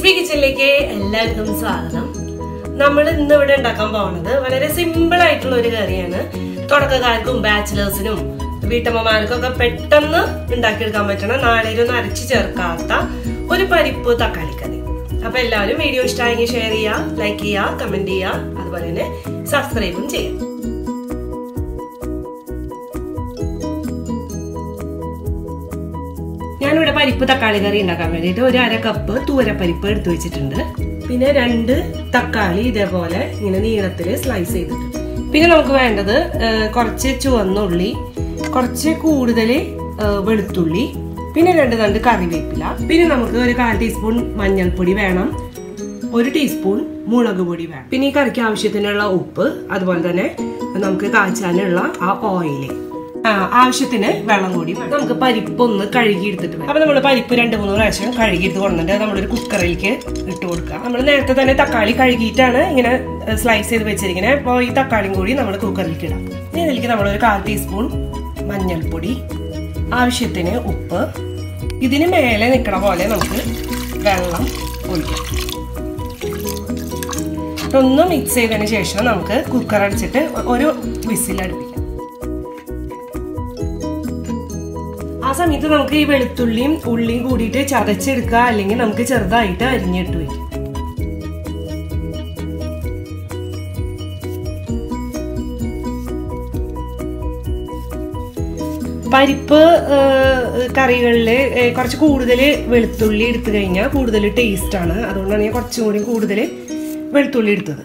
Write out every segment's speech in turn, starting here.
ലിപ്പി കിച്ചണിലേക്ക് എല്ലാവർക്കും സ്വാഗതം നമ്മൾ ഇന്ന് ഇവിടെ ഉണ്ടാക്കാൻ പോകുന്നത് വളരെ സിമ്പിൾ ആയിട്ടുള്ള ഒരു കറിയാണ് തുടക്കക്കാർക്കും ബാച്ചിലേഴ്സിനും വീട്ടമ്മമാർക്കും ഒക്കെ പെട്ടെന്ന് ഉണ്ടാക്കിയെടുക്കാൻ പറ്റണ നാളേരൊന്നും അരച്ചു ചേർക്കാത്ത ഒരു പരിപ്പ് തക്കാളി കറി അപ്പൊ എല്ലാവരും വീഡിയോ ഇഷ്ടമായെങ്കിൽ ഷെയർ ചെയ്യുക ലൈക്ക് ചെയ്യുക കമന്റ് ചെയ്യുക അതുപോലെ തന്നെ സബ്സ്ക്രൈബും ചെയ്യാം ഞാനിവിടെ പരിപ്പ് തക്കാളി കറി ഉണ്ടാക്കാൻ വേണ്ടിയിട്ട് ഒരു അര കപ്പ് തൂരപ്പരിപ്പ് എടുത്തു വെച്ചിട്ടുണ്ട് പിന്നെ രണ്ട് തക്കാളി ഇതേപോലെ ഇങ്ങനെ നീളത്തിൽ സ്ലൈസ് ചെയ്തിട്ടുണ്ട് പിന്നെ നമുക്ക് വേണ്ടത് കുറച്ച് ചുവന്നുള്ളി കുറച്ച് കൂടുതൽ വെളുത്തുള്ളി പിന്നെ രണ്ട് രണ്ട് കറിവേപ്പില പിന്നെ നമുക്ക് ഒരു കാൽ ടീസ്പൂൺ മഞ്ഞൾപ്പൊടി വേണം ഒരു ടീസ്പൂൺ മുളക് പൊടി വേണം പിന്നെ ഈ കറിക്ക് ആവശ്യത്തിനുള്ള ഉപ്പ് അതുപോലെ തന്നെ നമുക്ക് കാച്ചാനുള്ള ആ ഓയില് ആ, ആവശ്യത്തിന് വെള്ളം കൂടി വേണം നമുക്ക് പരിപ്പ് ഒന്ന് കഴുകി എടുത്തിട്ട് വരാം അപ്പൊ നമ്മൾ പരിപ്പ് രണ്ട് മൂന്ന് പ്രാവശ്യം കഴുകി എടുത്ത് കൊണ്ടിട്ട് നമ്മളൊരു കുക്കറിലേക്ക് ഇട്ട് കൊടുക്കുക നമ്മൾ നേരത്തെ തന്നെ തക്കാളി കഴുകിയിട്ടാണ് ഇങ്ങനെ സ്ലൈസ് ചെയ്ത് വെച്ചിരിക്കുന്നത് അപ്പോൾ ഈ തക്കാളിയും കൂടി നമ്മൾ കുക്കറിലേക്ക് ഇടാം ഇനി ഇതിലേക്ക് നമ്മളൊരു കാൽ ടീസ്പൂൺ മഞ്ഞൾപ്പൊടി ആവശ്യത്തിന് ഉപ്പ് ഇതിന് മേലെ നിൽക്കണ പോലെ നമുക്ക് വെള്ളം ഒഴിക്കാം ഒന്ന് മിക്സ് ചെയ്തതിന് ശേഷം നമുക്ക് കുക്കർ അടിച്ചിട്ട് ഒരു വിസിൽ അടുപ്പിക്കാം ആ സമയത്ത് നമുക്ക് ഈ വെളുത്തുള്ളിയും ഉള്ളിയും കൂടിയിട്ട് ചതച്ചെടുക്കുക അല്ലെങ്കിൽ നമുക്ക് ചെറുതായിട്ട് അരിഞ്ഞിട്ട് വെക്കാം പരിപ്പ് കറികളിൽ കുറച്ച് കൂടുതൽ വെളുത്തുള്ളി എടുത്തു കഴിഞ്ഞാൽ കൂടുതൽ ടേസ്റ്റ് ആണ് അതുകൊണ്ടാണ് ഞാൻ കുറച്ചും കൂടി കൂടുതൽ വെളുത്തുള്ളി എടുത്തത്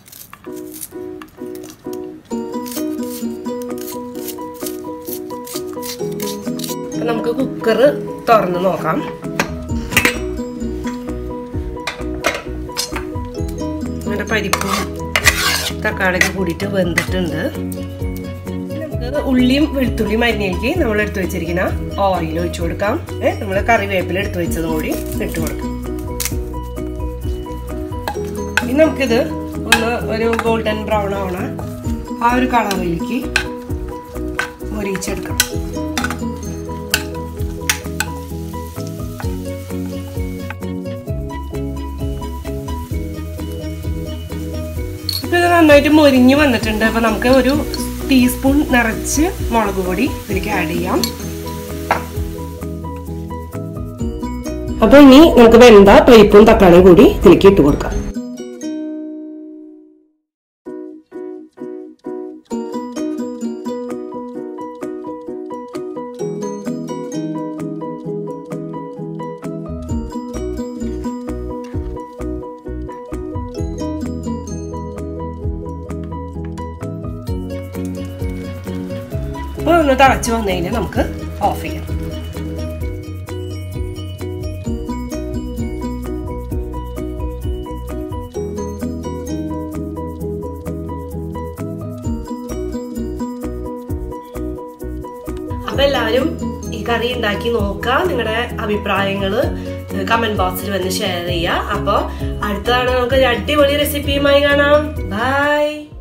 അപ്പൊ നമുക്ക് കുക്കർ തുറന്ന് നോക്കാം നമ്മുടെ പരിപ്പും തക്കാളിയൊക്കെ കൂടിയിട്ട് വെന്തിട്ടുണ്ട് നമുക്ക് ഉള്ളിയും വെളുത്തുള്ളിയും അരിഞ്ഞേക്ക് നമ്മൾ എടുത്തു വെച്ചിരിക്കുന്ന ഓയിൽ ഒഴിച്ചു കൊടുക്കാം ഏഹ് നമ്മൾ കറിവേപ്പില എടുത്തു വെച്ചതും കൂടി ഇട്ട് കൊടുക്കാം ഇനി നമുക്കിത് ഒന്ന് ഒരു ഗോൾഡൻ ബ്രൗൺ ആവണ ആ ഒരു കളറിലേക്ക് മൊരിച്ചെടുക്കാം ഇപ്പൊ ഇത് നന്നായിട്ട് മൊരിഞ്ഞു വന്നിട്ടുണ്ട് അപ്പൊ നമുക്ക് ഒരു ടീസ്പൂൺ നിറച്ച് മുളക് പൊടി ഇതിലേക്ക് ആഡ് ചെയ്യാം അപ്പൊ ഇനി നമുക്ക് വെന്ത പരിപ്പും തക്കാളിയും കൂടി ഇതിലേക്ക് ഇട്ട് കൊടുക്കാം അപ്പോൾ ഒന്ന് തിളച്ച് വന്നു കഴിഞ്ഞാൽ നമുക്ക് ഓഫ് ചെയ്യാം അപ്പൊ എല്ലാവരും ഈ കറി ഉണ്ടാക്കി നോക്കുക നിങ്ങളുടെ അഭിപ്രായങ്ങൾ കമന്റ് ബോക്സിൽ വന്ന് ഷെയർ ചെയ്യുക അപ്പോൾ അടുത്തതാണ് നമുക്ക് ഒരു അടിപൊളി റെസിപ്പിയുമായി കാണാം ബൈ